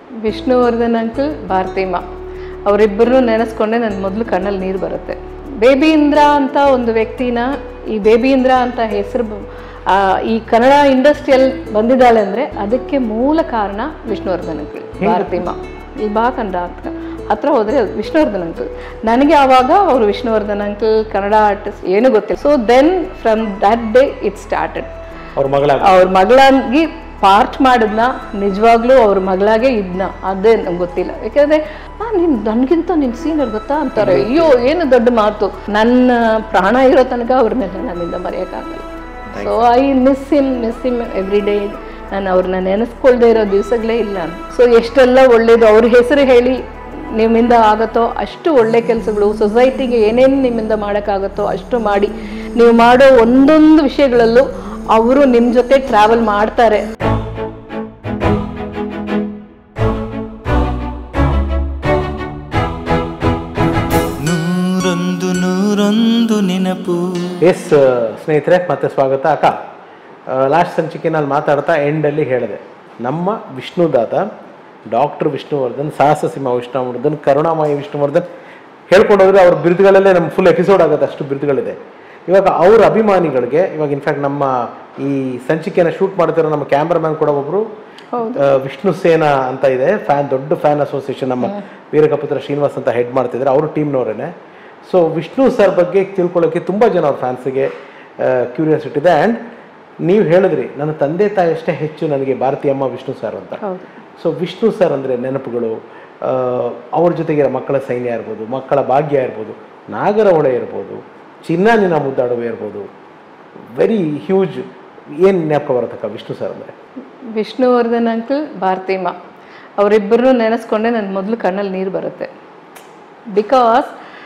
Vishnuvardhan uncle ಭಾರತೀಮ ಅವರಿಬ್ಬರನ್ನು ನೆನೆಸ್ಕೊಂಡೆ ನನ್ನ ಮೊದಲು ಕಣ್ಣಲ್ಲಿ ನೀರು ಬರುತ್ತೆ ಬೇಬಿ ಇಂದ್ರ ಅಂತ ಒಂದು ವ್ಯಕ್ತಿನ ಈ ಬೇಬಿ ಇಂದ್ರ ಅಂತ ಹೆಸರು ಈ ಕನ್ನಡ ಇಂಡಸ್ಟ್ರಿಯಲ್ಲಿ ಬಂದಿದ್ದಾಳೆ ಅಂದರೆ ಅದಕ್ಕೆ ಮೂಲ ಕಾರಣ ವಿಷ್ಣುವರ್ಧನ್ ಅಂಕಲ್ ಭಾರತೀಮ ಈ ಬಾ ಕನ್ನಡ ಅಂತ ಹತ್ರ ಹೋದರೆ ವಿಷ್ಣುವರ್ಧನ್ ಅಂಕಲ್ ನನಗೆ ಆವಾಗ ಅವರು ವಿಷ್ಣುವರ್ಧನ್ ಅಂಕಲ್ ಕನ್ನಡ ಆರ್ಟಿಸ್ಟ್ ಏನು ಗೊತ್ತಿಲ್ಲ so then from that day it started ಅವ್ರ ಮಗಳ ಅವ್ರ ಮಗಳಾಗಿ ಪಾರ್ಟ್ ಮಾಡಿದ್ನ ನಿಜವಾಗ್ಲೂ ಅವ್ರ ಮಗಳಾಗೆ ಇದ್ನ ಅದೇ ನಂಗೆ ಗೊತ್ತಿಲ್ಲ ಯಾಕಂದ್ರೆ ಆ ನೀನ್ ನನಗಿಂತ ನಿನ್ ಸೀನಿಯರ್ ಗೊತ್ತಾ ಅಂತಾರೆ ಅಯ್ಯೋ ಏನು ದೊಡ್ಡ ಮಾತು ನನ್ನ ಪ್ರಾಣ ಇರೋ ತನಕ ಅವ್ರನ್ನೆಲ್ಲ ನನ್ನಿಂದ ಮರೆಯೋಕ್ಕಾಗಲ್ಲ so I miss him miss him every day ನಾನು ಅವ್ರನ್ನ ನೆನೆಸ್ಕೊಳ್ದೇ ಇರೋ ದಿವಸಗಳೇ ಇಲ್ಲ ಸೊ ಎಷ್ಟೆಲ್ಲ ಒಳ್ಳೇದು ಅವ್ರ ಹೆಸರು ಹೇಳಿ ನಿಮ್ಮಿಂದ ಆಗುತ್ತೋ ಅಷ್ಟು ಒಳ್ಳೆ ಕೆಲಸಗಳು ಸೊಸೈಟಿಗೆ ಏನೇನು ನಿಮ್ಮಿಂದ ಮಾಡೋಕ್ಕಾಗುತ್ತೋ ಅಷ್ಟು ಮಾಡಿ ನೀವು ಮಾಡೋ ಒಂದೊಂದು ವಿಷಯಗಳಲ್ಲೂ ಅವರು ನಿಮ್ಮ ಜೊತೆ ಟ್ರಾವೆಲ್ ಮಾಡ್ತಾರೆ ನೂರೊಂದು ನೂರೊಂದು ನೆನಪು ಎಸ್ ಸ್ನೇಹಿತರೆ ಮತ್ತೆ ಸ್ವಾಗತ ಅಕ್ಕ ಲಾಸ್ಟ್ ಸಂಚಿಕೆನಲ್ಲಿ ಮಾತಾಡ್ತಾ ಎಂಡಲ್ಲಿ ಹೇಳಿದೆ ನಮ್ಮ ವಿಷ್ಣುದಾತ ಡಾಕ್ಟರ್ ವಿಷ್ಣುವರ್ಧನ್ ಸಾಹಸ ಸಿಂಹ ವಿಷ್ಣುವರ್ಧನ್ ಕರುಣಾಮಯಿ ವಿಷ್ಣುವರ್ಧನ್ ಹೇಳ್ಕೊಂಡು ಹೋದ್ರೆ ಅವ್ರ ಬಿರುದುಗಳಲ್ಲೇ ನಮ್ಮ ಫುಲ್ ಎಪಿಸೋಡ್ ಆಗುತ್ತೆ ಅಷ್ಟು ಬಿರುದುಗಳಿದೆ ಇವಾಗ ಅವ್ರ ಅಭಿಮಾನಿಗಳಿಗೆ ಇವಾಗ ಇನ್ಫ್ಯಾಕ್ಟ್ ನಮ್ಮ ಈ ಸಂಚಿಕೆನ ಶೂಟ್ ಮಾಡ್ತಿರೋ ನಮ್ಮ ಕ್ಯಾಮ್ರಾಮ್ಯಾನ್ ಕೂಡ ಒಬ್ರು ಆ, ವಿಷ್ಣು ಸೇನಾ ಅಂತ ಇದೆ ಫ್ಯಾನ್ ದೊಡ್ಡ ಫ್ಯಾನ್ ಅಸೋಸಿಯೇಷನ್ ನಮ್ಮ ವೀರಕಪುತ್ರ ಶ್ರೀನಿವಾಸ್ ಅಂತ ಹೆಡ್ ಮಾಡ್ತಿದ್ದಾರೆ ಅವರು ಟೀಮ್ನವರೇನೆ ಸೊ ವಿಷ್ಣು ಸರ್ ಬಗ್ಗೆ ತಿಳ್ಕೊಳ್ಳೋಕೆ ತುಂಬ ಜನ ಅವ್ರ ಫ್ಯಾನ್ಸಿಗೆ ಕ್ಯೂರಿಯಾಸಿಟಿ ಇದೆ ಆ್ಯಂಡ್ ನೀವು ಹೇಳಿದ್ರಿ ನನ್ನ ತಂದೆ ತಾಯಿ ಅಷ್ಟೇ ಹೆಚ್ಚು ನನಗೆ ಭಾರತೀಯಮ್ಮ ವಿಷ್ಣು ಸರ್ ಅಂತ ಹೌದು ಸೊ ವಿಷ್ಣು ಸರ್ ಅಂದರೆ ನೆನಪುಗಳು ಆ, ಅವ್ರ ಜೊತೆಗೆ ಮಕ್ಕಳ ಸೈನ್ಯ ಇರ್ಬೋದು ಮಕ್ಕಳ ಭಾಗ್ಯ ಇರ್ಬೋದು ನಾಗರಹೊಳೆ ಇರ್ಬೋದು ಚಿನ್ನ ನಿನ್ನ ಮುದ್ದಾಡುವೆ ಇರ್ಬೋದು ವೆರಿ ಹ್ಯೂಜ್ ಏನು ಜ್ಞಾಪಕ ಬರುತ್ತಕ್ಕ ವಿಷ್ಣು ಸರ್ ಅಂದರೆ ವಿಷ್ಣುವರ್ಧನ್ ಅಂಕಲ್ ಭಾರತೀಮ ಅವರಿಬ್ಬರನ್ನು ನೆನೆಸ್ಕೊಂಡೆ ನನ್ನ ಮೊದಲು ಕಣ್ಣಲ್ಲಿ ನೀರು ಬರುತ್ತೆ ಬಿಕಾಸ್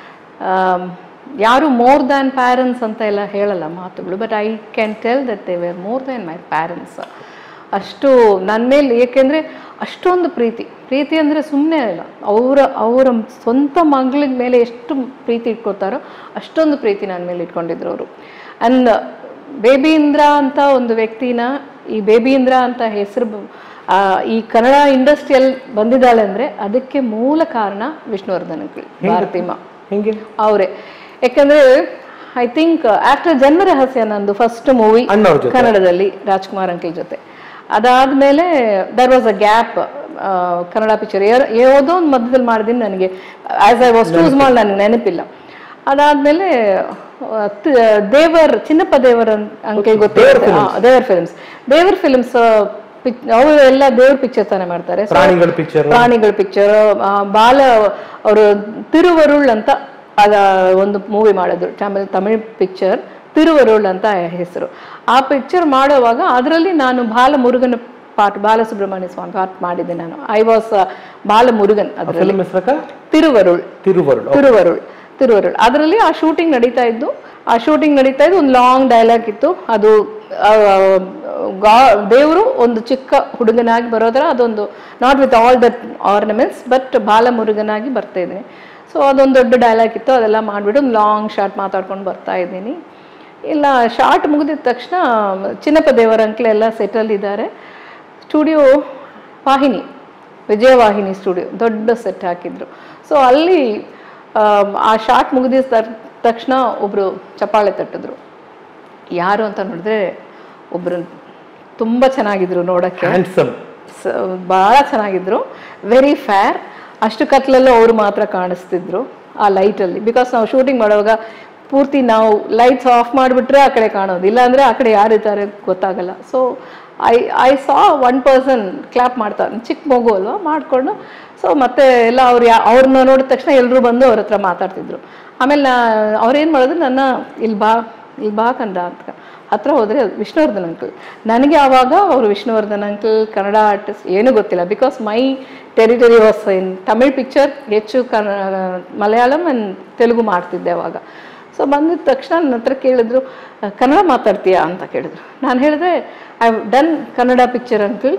ಯಾರು ಮೋರ್ ದ್ಯಾನ್ ಪ್ಯಾರೆಂಟ್ಸ್ ಅಂತ ಎಲ್ಲ ಹೇಳಲ್ಲ ಮಾತುಗಳು but I can tell that they were more than my parents ಅಷ್ಟು ನನ್ನ ಮೇಲೆ ಏಕೆಂದರೆ ಅಷ್ಟೊಂದು ಪ್ರೀತಿ ಪ್ರೀತಿ ಅಂದರೆ ಸುಮ್ಮನೆ ಅಲ್ಲ ಅವರ ಅವರ ಸ್ವಂತ ಮಗಳ ಮೇಲೆ ಎಷ್ಟು ಪ್ರೀತಿ ಇಟ್ಕೊತಾರೋ ಅಷ್ಟೊಂದು ಪ್ರೀತಿ ನನ್ನ ಮೇಲೆ ಇಟ್ಕೊಂಡಿದ್ರು ಅವರು ಆ್ಯಂಡ್ ಬೇಬಿ ಇಂದ್ರ ಅಂತ ಒಂದು ವ್ಯಕ್ತಿನ ಈ ಬೇಬಿ ಇಂದ್ರ ಅಂತ ಹೆಸರು ಈ ಕನ್ನಡ ಇಂಡಸ್ಟ್ರಿಯಲ್ಲಿ ಬಂದಿದ್ದಾಳೆ ಅಂದರೆ ಅದಕ್ಕೆ ಮೂಲ ಕಾರಣ ವಿಷ್ಣುವರ್ಧನ್ ಅಂಕಲ್ ಭಾರತೀಮ ಹೆಂಗೆ ಅವರೇ ಯಾಕಂದ್ರೆ ಐ ಥಿಂಕ್ ಆಫ್ಟರ್ ಜನ್ಮ ರಹಸ್ಯ ನಂದು ಫಸ್ಟ್ ಮೂವಿ ಅಣ್ಣವ್ರ ಜೊತೆ ಕನ್ನಡದಲ್ಲಿ ರಾಜ್ಕುಮಾರ್ ಅಂಕಲ್ ಜೊತೆ ಅದಾದ್ಮೇಲೆ there was a gap Kannada picture ಯಾವುದೋ ಒಂದು ಮಧ್ಯದಲ್ಲಿ ಮಾಡಿದ್ದೀನಿ ನನಗೆ as I was too small ನನಗೆ ನೆನಪಿಲ್ಲ ಅದಾದ್ಮೇಲೆ ಆ, ತ- ದೇವರ್ ಚಿನ್ನಪ್ಪ ದೇವರ್ ಅಂಕಲ್ ಗೊತ್ತಿದೆ ದೇವರ್ ಫಿಲ್ಮ್ಸ್ ದೇವರ್ ಫಿಲ್ಮ್ಸ್ ಅವರು ಎಲ್ಲ ದೇವ್ರ ಪಿಕ್ಚರ್ ತಾನೇ ಮಾಡ್ತಾರೆ So, ಪ್ರಾಣಿಗಳ ಪಿಕ್ಚರ್ ಪ್ರಾಣಿಗಳ ಪಿಕ್ಚರ್ ಬಾಲ ಅವರು ತಿರುವರುಳ್ ಅಂತ ಅದ ಒಂದು ಮೂವಿ ಮಾಡಿದ್ರು ತಮಿಳ್ ತಮಿಳ್ ಪಿಕ್ಚರ್ ತಿರುವರುಳ್ ಅಂತ ಹೆಸರು ಆ ಪಿಕ್ಚರ್ ಮಾಡುವಾಗ ಅದರಲ್ಲಿ ನಾನು ಬಾಲ ಮುರುಗನ್ ಪಾಠ ಬಾಲಸುಬ್ರಹ್ಮಣ್ಯ ಸ್ವಾಮಿ ಪಾಠ ಮಾಡಿದ್ದೆ ನಾನು ಐ ವಾಸ್ ಬಾಲ ಮುರುಗನ್ ಅದರಲ್ಲಿ ಫಿಲ್ಮ್ ಹೆಸರಕ್ಕ ತಿರುವರುಳ್ ತಿರುವರುಳು ತಿರುವರುಳ್ ತಿರುವರುಳ್ ಅದರಲ್ಲಿ ಆ ಶೂಟಿಂಗ್ ನಡೀತಾ ಇದ್ದು ಆ ಶೂಟಿಂಗ್ ನಡೀತಾ ಇದ್ದು ಒಂದು ಲಾಂಗ್ ಡೈಲಾಗ್ ಇತ್ತು ಅದು ಗಾ ದೇವರು ಒಂದು ಚಿಕ್ಕ ಹುಡುಗನಾಗಿ ಬರೋದ್ರ ಅದೊಂದು not with all that ornaments but ಬಾಲ ಮುರುಗನಾಗಿ ಬರ್ತಾ ಇದ್ದೀನಿ ಸೊ ಅದೊಂದು ದೊಡ್ಡ ಡೈಲಾಗ್ ಇತ್ತು ಅದೆಲ್ಲ ಮಾಡಿಬಿಟ್ಟು ಒಂದು ಲಾಂಗ್ ಶಾರ್ಟ್ ಮಾತಾಡ್ಕೊಂಡು ಬರ್ತಾ ಇದ್ದೀನಿ ಇಲ್ಲ ಶಾರ್ಟ್ ಮುಗಿದಿದ ತಕ್ಷಣ ಚಿನ್ನಪ್ಪ ದೇವರ ಅಂಕ್ಲೆ ಎಲ್ಲ ಸೆಟಲ್ ಇದ್ದಾರೆ ಸ್ಟುಡಿಯೋ ವಾಹಿನಿ ವಿಜಯವಾಹಿನಿ ಸ್ಟುಡಿಯೋ ದೊಡ್ಡ ಸೆಟ್ ಹಾಕಿದ್ರು ಸೊ ಅಲ್ಲಿ ಆಮ್, ಆ ಶಾರ್ಟ್ ಮುಗಿದಿದ ತ- ತಕ್ಷಣ ಒಬ್ಬರು ಚಪ್ಪಾಳೆ ತಟ್ಟಿದ್ರು ಯಾರು ಅಂತ ನೋಡಿದ್ರೆ ಒಬ್ಬರು ತುಂಬ ಚೆನ್ನಾಗಿದ್ರು ನೋಡೋಕ್ಕೆ ಹ್ಯಾಂಡ್ಸಮ್ ಸ- ಭಾಳ ಚೆನ್ನಾಗಿದ್ರು ವೆರಿ ಫೇರ್ ಅಷ್ಟು ಕತ್ಲಲ್ಲೂ ಅವರು ಮಾತ್ರ ಕಾಣಿಸ್ತಿದ್ರು ಆ ಲೈಟಲ್ಲಿ ಬಿಕಾಸ್ ನಾವು ಶೂಟಿಂಗ್ ಮಾಡುವಾಗ ಪೂರ್ತಿ ನಾವು ಲೈಟ್ಸ್ ಆಫ್ ಮಾಡಿಬಿಟ್ರೆ ಆ ಕಡೆ ಕಾಣೋದು ಇಲ್ಲಾಂದರೆ ಆ ಕಡೆ ಯಾರಿದ್ದಾರೆ ಗೊತ್ತಾಗಲ್ಲ so I I saw one person clap ಮಾಡ್ತಾರೆ ಚಿಕ್ಕ ಮಗು ಅಲ್ವಾ ಮಾಡಿಕೊಂಡು ಸೊ ಮತ್ತೆ ಎಲ್ಲ ಅವ್ರು ಯಾ ಅವ್ರನ್ನ ನೋಡಿದ ತಕ್ಷಣ ಎಲ್ಲರೂ ಬಂದು ಅವ್ರ ಹತ್ರ ಮಾತಾಡ್ತಿದ್ರು ಆಮೇಲೆ ನಾ ಅವ್ರೇನು ಮಾಡಿದ್ರು ನನ್ನ ಇಲ್ಲಿ ಬಾ ಇಲ್ಲಿ ಬಾ ಕಂದ ಅಂತ ಹತ್ರ ಹೋದರೆ ವಿಷ್ಣುವರ್ಧನ್ ಅಂಕಲ್ ನನಗೆ ಆವಾಗ ಅವರು ವಿಷ್ಣುವರ್ಧನ್ ಅಂಕಲ್ ಕನ್ನಡ ಆರ್ಟಿಸ್ಟ್ ಏನೂ ಗೊತ್ತಿಲ್ಲ because my territory was in Tamil picture ಹೆಚ್ಚು ಕನ್ನ ಮಲಯಾಳಂ ಆ್ಯಂಡ್ ತೆಲುಗು ಮಾಡ್ತಿದ್ದೆ ಅವಾಗ ಸೊ ಬಂದಿದ ತಕ್ಷಣ ನನ್ನ ಹತ್ರ ಕೇಳಿದ್ರು "ಅಹ್, ಕನ್ನಡ ಮಾತಾಡ್ತೀಯಾ ಅಂತ ಕೇಳಿದ್ರು ನಾನು ಹೇಳಿದೆ I done Kannada picture uncle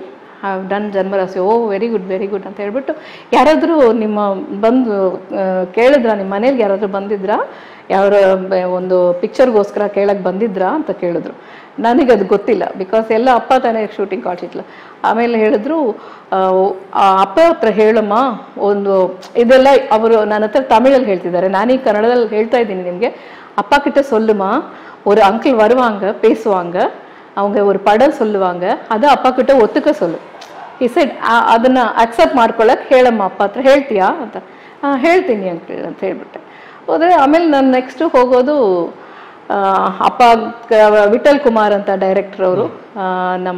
have done ಜನ್ಮರಾಶಿ oh very good very good ಅಂತ ಹೇಳ್ಬಿಟ್ಟು ಯಾರಾದರೂ ನಿಮ್ಮ ಬಂದು ಆ, ಕೇಳಿದ್ರಾ ನಿಮ್ಮ ಮನೇಲಿ ಯಾರಾದರೂ ಬಂದಿದ್ರಾ ಯಾರ ಬ- ಒಂದು ಪಿಕ್ಚರ್ಗೋಸ್ಕರ ಕೇಳಕ್ಕೆ ಬಂದಿದ್ರಾ ಅಂತ ಕೇಳಿದ್ರು ನನಗೆ ಅದು ಗೊತ್ತಿಲ್ಲ ಬಿಕಾಸ್ ಎಲ್ಲ ಅಪ್ಪ ತಾನೇ ಶೂಟಿಂಗ್ ಕಾಡ್ಸಿಟ್ಲ ಆಮೇಲೆ ಹೇಳಿದ್ರು ಆ, ಆ ಅಪ್ಪ ಹತ್ರ ಹೇಳಮ್ಮ ಒಂದು ಇದೆಲ್ಲ ಅವರು ನನ್ನ ಹತ್ರ ತಮಿಳಲ್ಲಿ ಹೇಳ್ತಿದ್ದಾರೆ ನಾನೀಗ ಕನ್ನಡದಲ್ಲಿ ಹೇಳ್ತಾ ಇದ್ದೀನಿ ನಿಮಗೆ ಅಪ್ಪ கிட்ட சொல்லுமா ஒரு அங்கிள் வருவாங்க பேசுவாங்க அவங்க ஒரு படம் சொல்லுவாங்க அதை அப்பா கிட்ட ஒத்துக்க சொல்லு ಈ ಸೈಡ್ ಅದನ್ನ ಅಕ್ಸೆಪ್ಟ್ ಮಾಡ್ಕೊಳಕ್ ಹೇಳಮ್ಮ ಅಪ್ಪ ಹತ್ರ ಹೇಳ್ತೀಯಾ ಅಂತ "ಆ, ಹೇಳ್ತೀನಿ ಅಂಕಲ್ ಅಂತ ಹೇಳ್ಬಿಟ್ಟೆ ಹೋದ್ರೆ ಆಮೇಲೆ ನಾನು ನೆಕ್ಸ್ಟ್ ಹೋಗೋದು ಆ, ಅಪ್ಪ ಕ- ವಿಠಲ್ ಕುಮಾರ್ ಅಂತ ಡೈರೆಕ್ಟರ್ ಅವರು ನಮ್ಮ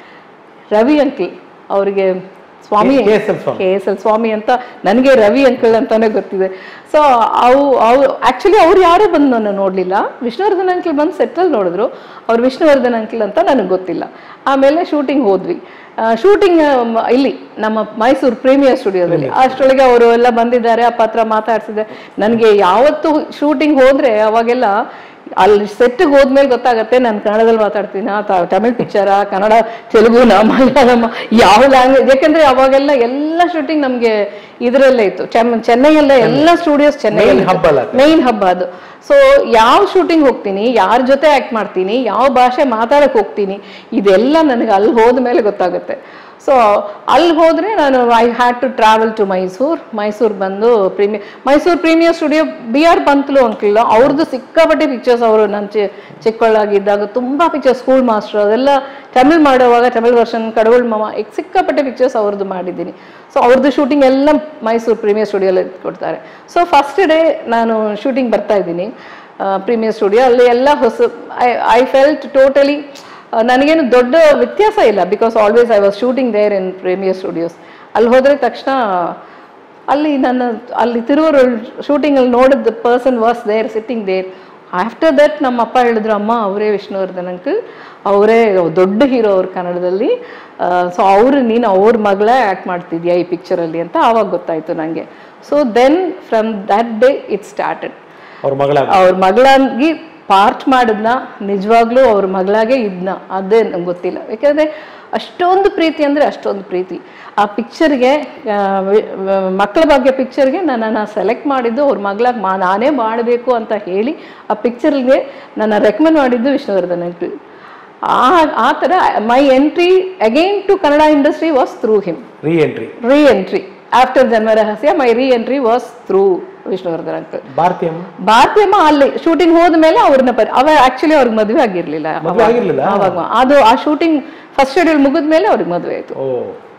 ರವಿ ಅಂಕಲ್ ಅವರಿಗೆ Swamy K S L Swamy K S L Swamy ಅಂತ ನನಗೆ ರವಿ ಅಂಕಲ್ ಅಂತಾನೆ ಗೊತ್ತಿದೆ ಸೊ ಅವು ಅವು ಆಕ್ಚುಲಿ ಅವ್ರು ಯಾರೂ ಬಂದು ನನ್ನ ನೋಡಲಿಲ್ಲ ವಿಷ್ಣುವರ್ಧನ್ ಅಂಕಲ್ ಬಂದು ಸೆಟ್ಟಲ್ಲಿ ನೋಡಿದ್ರು ಅವ್ರು ವಿಷ್ಣುವರ್ಧನ್ ಅಂಕಲ್ ಅಂತ ನನಗೆ ಗೊತ್ತಿಲ್ಲ ಆಮೇಲೆ ಶೂಟಿಂಗ್ ಹೋದ್ವಿ ಶೂಟಿಂಗ್ ಇಲ್ಲಿ ನಮ್ಮ ಮೈಸೂರು ಪ್ರೀಮಿಯರ್ ಸ್ಟುಡಿಯೋದಲ್ಲಿ ಅಷ್ಟರೊಳಗೆ ಅವರು ಎಲ್ಲ ಬಂದಿದ್ದಾರೆ ಆ ಪತ್ರ ಮಾತಾಡ್ಸಿದೆ ನನಗೆ ಯಾವತ್ತು ಶೂಟಿಂಗ್ ಹೋದ್ರೆ ಅವಾಗೆಲ್ಲ ಅಲ್ಲಿ ಸೆಟ್ಗೆ ಹೋದ್ಮೇಲೆ ಗೊತ್ತಾಗತ್ತೆ ನಾನು ಕನ್ನಡದಲ್ಲಿ ಮಾತಾಡ್ತೀನ ತಮಿಳ್ ಪಿಕ್ಚರಾ ಕನ್ನಡ ತೆಲುಗುನ ಮಲಯಾಳಮ ಯಾವ ಲ್ಯಾಂಗ್ವೇಜ್ ಯಾಕಂದ್ರೆ ಅವಾಗೆಲ್ಲ ಎಲ್ಲ ಶೂಟಿಂಗ್ ನಮಗೆ ಇದರಲ್ಲೇ ಇತ್ತು ಚೆನ್ನ- ಚೆನ್ನೈಯಲ್ಲೇ ಎಲ್ಲ ಸ್ಟುಡಿಯೋಸ್ ಚೆನ್ನೈ Main hub ಅಲ್ಲ ಅದು. ಮೇನ್ ಹಬ್ಬ ಅದು ಸೊ ಯಾವ ಶೂಟಿಂಗ್ ಹೋಗ್ತೀನಿ ಯಾರ ಜೊತೆ ಆಕ್ಟ್ ಮಾಡ್ತೀನಿ ಯಾವ ಭಾಷೆ ಮಾತಾಡಕ್ ಹೋಗ್ತೀನಿ ಇದೆಲ್ಲ ನನಗೆ ಅಲ್ಲಿ ಹೋದ್ಮೇಲೆ ಗೊತ್ತಾಗುತ್ತೆ ಸೊ ಅಲ್ಲಿ ಹೋದ್ರೆ ನಾನು I had to travel to Mysore Mysore ಬಂದು premier Mysore premier studio B R Panthulu ಅಂಕಿಲ್ಲ ಅವ್ರದ್ದು ಸಿಕ್ಕಾಪಟ್ಟೆ ಪಿಕ್ಚರ್ಸ್ ಅವರು ನಾನು ಚಿ ಚಿಕ್ಕವಳಾಗಿದ್ದಾಗ ತುಂಬಾ ಪಿಕ್ಚರ್ಸ್ ಸ್ಕೂಲ್ ಮಾಸ್ಟರ್ ಅದೆಲ್ಲ ತಮಿಳ್ ಮಾಡುವಾಗ ತಮಿಳ್ ವರ್ಷನ್ ಕಡವುಳ್ ಮಾಮ ಈಗ ಸಿಕ್ಕಾಪಟ್ಟೆ ಪಿಕ್ಚರ್ಸ್ ಅವ್ರದ್ದು ಮಾಡಿದ್ದೀನಿ ಸೊ ಅವ್ರದ್ದು ಶೂಟಿಂಗ್ ಎಲ್ಲ ಮೈಸೂರು ಪ್ರೀಮಿಯರ್ ಸ್ಟುಡಿಯೋಲ್ಲಿ ಕೊಡ್ತಾರೆ ಸೊ ಫಸ್ಟ್ ಡೇ ನಾನು ಶೂಟಿಂಗ್ ಬರ್ತಾ ಇದ್ದೀನಿ ಪ್ರೀಮಿಯರ್ ಸ್ಟುಡಿಯೋ ಅಲ್ಲಿ ಎಲ್ಲ ಹೊಸ ಐ ಐ ಫೆಲ್ಟ್ ಟೋಟಲಿ ನನಗೇನು ದೊಡ್ಡ ವ್ಯತ್ಯಾಸ ಇಲ್ಲ because always I was shooting there in premier studios ಅಲ್ಲಿ ಹೋದ್ರೆ ತಕ್ಷಣ ಅಲ್ಲಿ ನನ್ನ ಅಲ್ಲಿ ತಿರುವೂರು ಶೂಟಿಂಗಲ್ಲಿ ನೋಡಿದ person was there sitting there after that ನಮ್ಮ ಅಪ್ಪ ಹೇಳಿದ್ರು ಅಮ್ಮ ಅವರೇ ವಿಷ್ಣುವರ್ಧನ್ ಅಂಕಲ್ ಅವರೇ ದೊಡ್ಡ ಹೀರೋ ಅವ್ರು ಕನ್ನಡದಲ್ಲಿ ಸೊ ಅವರು ನೀನು ಅವ್ರ ಮಗಳೇ ಆ್ಯಕ್ಟ್ ಮಾಡ್ತಿದ್ಯಾ ಈ ಪಿಕ್ಚರಲ್ಲಿ ಅಂತ ಆವಾಗ ಗೊತ್ತಾಯ್ತು ನನಗೆ so then from that day it started ಅವ್ರ ಮಗಳ ಅವ್ರ ಮಗಳಾಗಿ ಪಾರ್ಟ್ ಮಾಡಿದ್ನ ನಿಜವಾಗ್ಲೂ ಅವ್ರ ಮಗಳಾಗೆ ಇದ್ನ ಅದೇ ನಂಗೆ ಗೊತ್ತಿಲ್ಲ ಯಾಕಂದ್ರೆ ಅಷ್ಟೊಂದು ಪ್ರೀತಿ ಅಂದ್ರೆ ಅಷ್ಟೊಂದು ಪ್ರೀತಿ ಆ ಪಿಕ್ಚರ್ಗೆ ಮಕ್ಕಳ ಬಗ್ಗೆ ಪಿಕ್ಚರ್ಗೆ ನನ್ನನ್ನು ಸೆಲೆಕ್ಟ್ ಮಾಡಿದ್ದು ಅವ್ರ ಮಗಳಾಗಿ ಮಾ ನಾನೇ ಮಾಡಬೇಕು ಅಂತ ಹೇಳಿ ಆ ಪಿಕ್ಚರ್ಗೆ ನನ್ನ ರೆಕಮೆಂಡ್ ಮಾಡಿದ್ದು ವಿಷ್ಣುವರ್ಧನ್ ಅಂಕಲ್ ಆ ಆ ಥರ my entry again to Kannada industry was through him re entry re entry after Janma Rahasya my re entry was through Vishnuvardhan uncle ಭಾರತೀಯಮ್ಮ ಭಾರತೀಯಮ್ಮ ಅಲ್ಲಿ ಶೂಟಿಂಗ್ ಹೋದ್ಮೇಲೆ ಅವ್ರನ್ನ ಪರಿ ಅವ ಆಕ್ಚುಲಿ ಅವ್ರಿಗೆ ಮದುವೆ ಆಗಿರ್ಲಿಲ್ಲ ಮದ್ವೆ ಆಗಿರ್ಲಿಲ್ಲ? ಅವಾಗ ಅದು ಆ ಶೂಟಿಂಗ್ ಫಸ್ಟ್ ಶೆಡ್ಯೂಲ್ ಮುಗಿದ್ಮೇಲೆ ಅವ್ರಿಗೆ ಮದುವೆ ಆಯ್ತು ಓ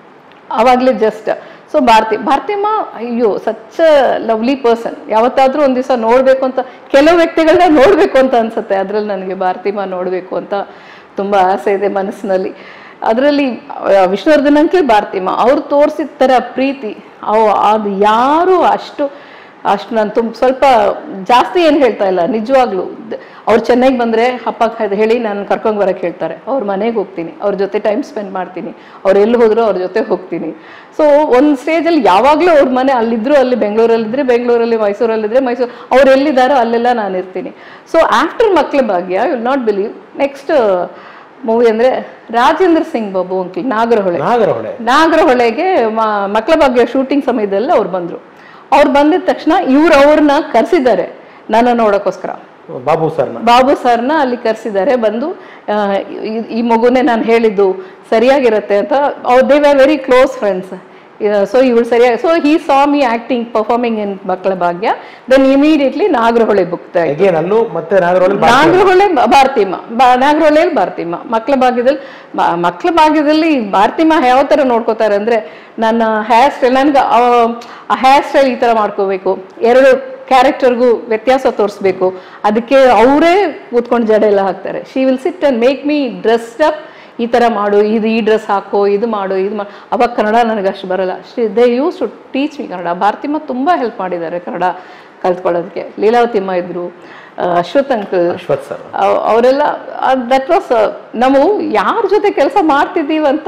ಅವಾಗ್ಲೇ ಜಸ್ಟ್ ಸೊ ಭಾರತಿ ಭಾರತಿಯಮ್ಮ ಅಯ್ಯೋ ಸಚ್ಚ ಲವ್ಲಿ ಪರ್ಸನ್ ಯಾವತ್ತಾದ್ರೂ ಒಂದ್ ದಿವಸ ನೋಡ್ಬೇಕು ಅಂತ ಕೆಲವು ವ್ಯಕ್ತಿಗಳನ್ನ ನೋಡ್ಬೇಕು ಅಂತ ಅನ್ಸುತ್ತೆ ಅದ್ರಲ್ಲಿ ನನಗೆ ಭಾರತಿಮ್ಮ ನೋಡ್ಬೇಕು ಅಂತ ತುಂಬಾ ಆಸೆ ಇದೆ ಮನಸ್ಸಿನಲ್ಲಿ ಅದರಲ್ಲಿ ವಿಷ್ಣುವರ್ಧನ್ ಅಂಕಲ್ ಭಾರತಿಮ್ಮ ಅವ್ರು ತೋರಿಸಿದ ಥರ ಪ್ರೀತಿ ಅವು ಅದು ಯಾರು ಅಷ್ಟು ಅಷ್ಟು ನಾನು ತುಂಬ ಸ್ವಲ್ಪ ಜಾಸ್ತಿ ಏನು ಹೇಳ್ತಾ ಇಲ್ಲ ನಿಜವಾಗ್ಲೂ ಅವ್ರು ಚೆನ್ನೈಗೆ ಬಂದರೆ ಅಪ್ಪ ಕ- ಹೇಳಿ ನಾನು ಕರ್ಕೊಂಡ್ ಬರಕ್ಕೆ ಹೇಳ್ತಾರೆ ಅವ್ರ ಮನೆಗೆ ಹೋಗ್ತೀನಿ ಅವ್ರ ಜೊತೆ ಟೈಮ್ ಸ್ಪೆಂಡ್ ಮಾಡ್ತೀನಿ ಅವ್ರು ಎಲ್ಲಿ ಹೋದ್ರು ಅವ್ರ ಜೊತೆ ಹೋಗ್ತೀನಿ ಸೊ ಒಂದು ಸ್ಟೇಜಲ್ಲಿ ಯಾವಾಗಲೂ ಅವ್ರ ಮನೆ ಅಲ್ಲಿದ್ರು ಅಲ್ಲಿ ಬೆಂಗಳೂರಲ್ಲಿದ್ದರೆ ಬೆಂಗಳೂರಲ್ಲಿ ಮೈಸೂರಲ್ಲಿದ್ದರೆ ಮೈಸೂರು ಅವ್ರು ಎಲ್ಲಿದ್ದಾರೋ ಅಲ್ಲೆಲ್ಲ ನಾನು ಇರ್ತೀನಿ so after Makkala Bhagya will not believe next movie ಅಂದರೆ ರಾಜೇಂದ್ರ ಸಿಂಗ್ ಬಾಬು ಅಂಕಲ್ ನಾಗರಹೊಳೆ ನಾಗರಹೊಳೆ ನಾಗರಹೊಳೆಗೆ ಮ- ಮಕ್ಕಳ ಬಗ್ಗೆ ಶೂಟಿಂಗ್ ಸಮಯದಲ್ಲಿ ಅವ್ರು ಬಂದ್ರು ಅವ್ರು ಬಂದಿದ ತಕ್ಷಣ ಇವ್ರು ಅವ್ರನ್ನ ಕರೆಸಿದ್ದಾರೆ ನನ್ನ ನೋಡೋಕ್ಕೋಸ್ಕರ ಬಾಬು ಸರ್ನ ಬಾಬು ಸರ್ನ ಅಲ್ಲಿ ಕರೆಸಿದ್ದಾರೆ ಬಂದು ಆ, ಈ- ಈ ಮಗುನೇ ನಾನು ಹೇಳಿದ್ದು ಸರಿಯಾಗಿರುತ್ತೆ ಅಂತ ಅವ್ರು they are very close friends so ಇವಳು ಸರಿಯಾಗಿ so he saw me acting performing in Makkala Bhagya then immediately Nagarahole book again ಅಲ್ಲೂ ಮತ್ತೆ ನಾಗರಹೊಳೆ ನಾಗರಹೊಳೆ ಭಾರತಿಮ್ಮ ಬ- ನಾಗರಹೊಳೆಯಲ್ಲಿ ಭಾರತಿಮ್ಮ ಮಕ್ಕಳ ಭಾಗ್ಯದಲ್ಲಿ ಮ- ಮಕ್ಕಳ ಭಾಗ್ಯದಲ್ಲಿ ಭಾರತಿಮ್ಮ ಯಾವ ಥರ ನೋಡ್ಕೋತಾರೆ ಅಂದರೆ ನನ್ನ ಹೇರ್ ಸ್ಟೈಲ್ ನನ್ಗೆ ಆ ಹೇರ್ ಸ್ಟೈಲ್ ಈ ಥರ ಮಾಡ್ಕೋಬೇಕು ಎರಡು ಕ್ಯಾರೆಕ್ಟರ್ಗೂ ವ್ಯತ್ಯಾಸ ತೋರಿಸ್ಬೇಕು ಅದಕ್ಕೆ ಅವರೇ ಕೂತ್ಕೊಂಡು ಜಡೆ ಎಲ್ಲ ಹಾಕ್ತಾರೆ she will sit and make me dressed up ಈ ಥರ ಮಾಡು ಇದು ಈ ಡ್ರೆಸ್ ಹಾಕೋ ಇದು ಮಾಡು ಇದು ಮಾಡು ಅವಾಗ ಕನ್ನಡ ನನಗೆ ಅಷ್ಟು ಬರಲ್ಲ ಶ್ರೀ they use to teach me Kannada ಭಾರತಿಮ್ಮ ತುಂಬ ಹೆಲ್ಪ್ ಮಾಡಿದ್ದಾರೆ ಕನ್ನಡ ಕಲ್ತ್ಕೊಳ್ಳೋದಕ್ಕೆ ಲೀಲಾವತಿಮ್ಮ ಇದ್ರು ಆ, ಅಶ್ವಥ್ ಅಂಕಲ್ ಅಶ್ವಥ್ ಸರ್ ಅವ್- ಅವರೆಲ್ಲ ದಟ್ ವಾಸ್ ನಾವು ಯಾರ ಜೊತೆ ಕೆಲಸ ಮಾಡ್ತಿದ್ದೀವಿ ಅಂತ